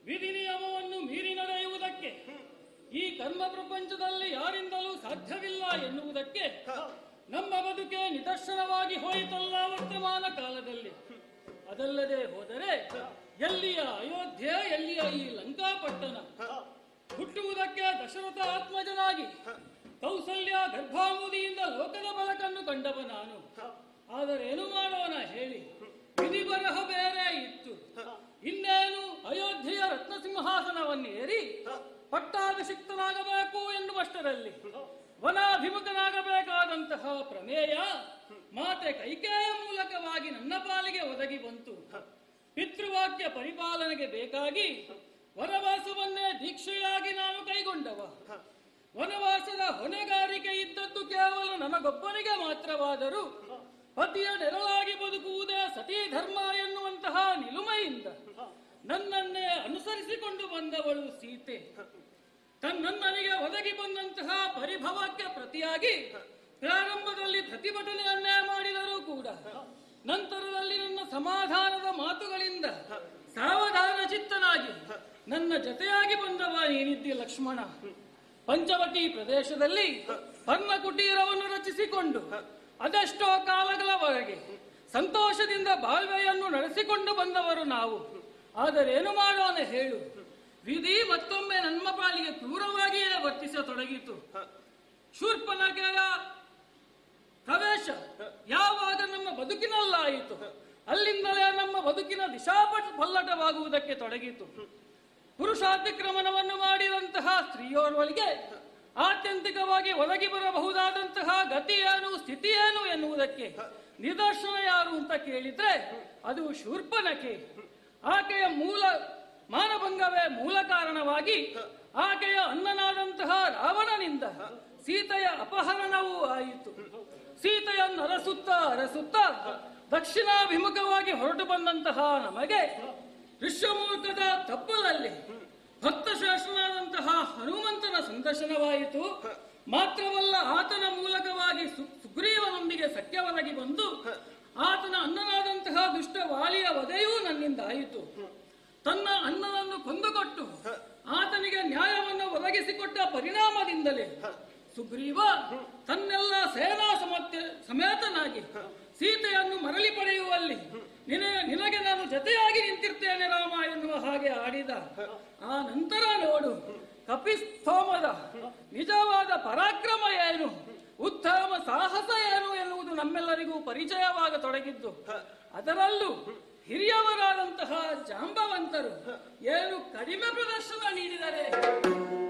ವಿಧಿ ನಿಯಮವನ್ನು ಮೀರಿ ನಡೆಯುವುದಕ್ಕೆ ಈ ಕರ್ಮ ಪ್ರಪಂಚದಲ್ಲಿ ಯಾರಿಂದಲೂ ಸಾಧ್ಯವಿಲ್ಲ ಎನ್ನುವುದಕ್ಕೆ ನಮ್ಮ ಬದುಕೆ ನಿದರ್ಶನವಾಗಿ ಹೋಯಿತಲ್ಲ ವರ್ತಮಾನ ಕಾಲದಲ್ಲಿ ಅದಲ್ಲದೆ ಹೋದರೆ ಎಲ್ಲಿಯ ಅಯೋಧ್ಯೆ ಎಲ್ಲಿಯ ಈ ಲಂಕಾಪಟ್ಟಣ ಹುಟ್ಟುವುದಕ್ಕೆ ದಶರಥ ಆತ್ಮಜನಾಗಿ ಕೌಸಲ್ಯ ಗರ್ಭಾಮುದಿಯಿಂದ ಲೋಕದ ಬೆಳಕನ್ನು ಕಂಡವ ನಾನು ಆದರೇನು ಮಾಡೋಣ ಹೇಳಿ ವಿಧಿ ಬರಹ ಬೇರೆ ಇತ್ತು ಇನ್ನೇನು ಅಯೋಧ್ಯೆಯ ರತ್ನ ಸಿಂಹಾಸನವನ್ನೇರಿ ಪಟ್ಟಾಭಿಷಿಕ್ತನಾಗಬೇಕು ಎನ್ನುವಷ್ಟರಲ್ಲಿ ವನಾಭಿಮುಖನಾಗಬೇಕಾದಂತಹ ಪ್ರಮೇಯ ಮಾತೆ ಕೈಕೇಯ ಮೂಲಕವಾಗಿ ನನ್ನ ಪಾಲಿಗೆ ಒದಗಿ ಬಂತು ಪಿತೃವಾಕ್ಯ ಪರಿಪಾಲನೆಗೆ ಬೇಕಾಗಿ ವನವಾಸವನ್ನೇ ದೀಕ್ಷೆಯಾಗಿ ನಾನು ಕೈಗೊಂಡವ ವನವಾಸದ ಹೊಣೆಗಾರಿಕೆ ಇದ್ದದ್ದು ಕೇವಲ ನನಗೊಬ್ಬನಿಗೆ ಮಾತ್ರವಾದರೂ ಪತಿಯ ನೆರಳಾಗಿ ಬದುಕುವುದೇ ಸತೀ ಧರ್ಮ ಎನ್ನುವಂತಹ ನಿಲುಮೆಯಿಂದ ನನ್ನನ್ನೇ ಅನುಸರಿಸಿಕೊಂಡು ಬಂದವಳು ಸೀತೆ ತನ್ನನ್ನನಿಗೆ ಒದಗಿ ಬಂದಂತಹ ಪರಿಭವಕ್ಕೆ ಪ್ರತಿಯಾಗಿ ಪ್ರಾರಂಭದಲ್ಲಿ ಪ್ರತಿಭಟನೆಯನ್ನೇ ಮಾಡಿದರೂ ಕೂಡ ನಂತರದಲ್ಲಿ ನನ್ನ ಸಮಾಧಾನದ ಮಾತುಗಳಿಂದ ಸಾವಧಾನ ಚಿತ್ತನಾಗಿ ನನ್ನ ಜತೆಯಾಗಿ ಬಂದವ ಏನಿದ್ದಿ ಲಕ್ಷ್ಮಣ ಪಂಚವಟಿ ಪ್ರದೇಶದಲ್ಲಿ ಪರ್ಣ ಕುಟೀರವನ್ನು ರಚಿಸಿಕೊಂಡು ಅದೆಷ್ಟೋ ಕಾಲಗಳವರೆಗೆ ಸಂತೋಷದಿಂದ ಬಾಳ್ವೆಯನ್ನು ನಡೆಸಿಕೊಂಡು ಬಂದವರು ನಾವು ಆದರೇನು ಮಾಡೋಣ ಹೇಳು ವಿಧಿ ಮತ್ತೊಮ್ಮೆ ನಮ್ಮ ಪಾಲಿಗೆ ಕ್ರೂರವಾಗಿಯೇ ವರ್ತಿಸತೊಡಗಿತು ಶೂರ್ಪನಗೆಯ ಪ್ರವೇಶ ಯಾವಾಗ ನಮ್ಮ ಬದುಕಿನಲ್ಲಾಯಿತು ಅಲ್ಲಿಂದಲೇ ನಮ್ಮ ಬದುಕಿನ ದಿಶಾಪಟ್ ಪಲ್ಲಟವಾಗುವುದಕ್ಕೆ ತೊಡಗಿತು ಪುರುಷಾತಿಕ್ರಮಣವನ್ನು ಮಾಡಿದಂತಹ ಸ್ತ್ರೀಯೋರ್ವಳಿಗೆ ಆತ್ಯಂತಿಕವಾಗಿ ಒದಗಿ ಬರಬಹುದಾದಂತಹ ಗತಿ ಏನು ಸ್ಥಿತಿ ಏನು ಎನ್ನುವುದಕ್ಕೆ ನಿದರ್ಶನ ಯಾರು ಅಂತ ಕೇಳಿದ್ರೆ ಅದು ಶೂರ್ಪನಕೆ ಆಕೆಯ ಮೂಲ ಮಾನಭಂಗವೇ ಮೂಲ ಕಾರಣವಾಗಿ ಆಕೆಯ ಅನ್ನನಾದಂತಹ ರಾವಣನಿಂದ ಸೀತೆಯ ಅಪಹರಣವೂ ಆಯಿತು ಸೀತೆಯನ್ನು ಅರಸುತ್ತ ಅರಸುತ್ತ ದಕ್ಷಿಣಾಭಿಮುಖವಾಗಿ ಹೊರಟು ಬಂದಂತಹ ನಮಗೆ ಋಷ್ಯಮೂರ್ಖದ ತಪ್ಪಲಲ್ಲಿ ಭಕ್ತಶ್ರೇಷ್ಠನಾದಂತಹ ಹನುಮಂತನ ಸಂದರ್ಶನವಾಯಿತು ಮಾತ್ರವಲ್ಲ ಆತನ ಮೂಲಕವಾಗಿ ಸು- ಸುಗ್ರೀವನೊಂದಿಗೆ ಸಖ್ಯವರಗಿ ಬಂದು ಆತನ ಅನ್ನನಾದಂತಹ ದುಷ್ಟ ವಾಲಿಯ ವಧೆಯೂ ನನ್ನಿಂದ ಆಯಿತು ತನ್ನ ಅನ್ನನನ್ನು ಕೊಂದುಕೊಟ್ಟು ಆತನಿಗೆ ನ್ಯಾಯವನ್ನು ಒದಗಿಸಿಕೊಟ್ಟ ಪರಿಣಾಮದಿಂದಲೇ ಸುಗ್ರೀವ ತನ್ನೆಲ್ಲ ಸೇನಾ ಸಮತ್ಯ ಸಮೇತನಾಗಿ ಸೀತೆಯನ್ನು ಮರಳಿ ಪಡೆಯುವಲ್ಲಿ ನಿನ ನಿನಗೆ ನಾನು ಜತೆಯಾಗಿ ನಿಂತಿರ್ತೇನೆ ರಾಮ ಎನ್ನುವ ಹಾಗೆ ಆಡಿದ ಆ ನಂತರ ನೋಡು ಕಪಿಸ್ತೋಮದ ನಿಜವಾದ ಪರಾಕ್ರಮ ಏನು ಉತ್ತಮ ಸಾಹಸ ಏನು ಎನ್ನುವುದು ನಮ್ಮೆಲ್ಲರಿಗೂ ಪರಿಚಯವಾಗತೊಡಗಿದ್ದು ಅದರಲ್ಲೂ ಹಿರಿಯವರಾದಂತಹ ಜಾಂಬವಂತರು ಏನು ಕಡಿಮೆ ಪ್ರದರ್ಶನ ನೀಡಿದರೆ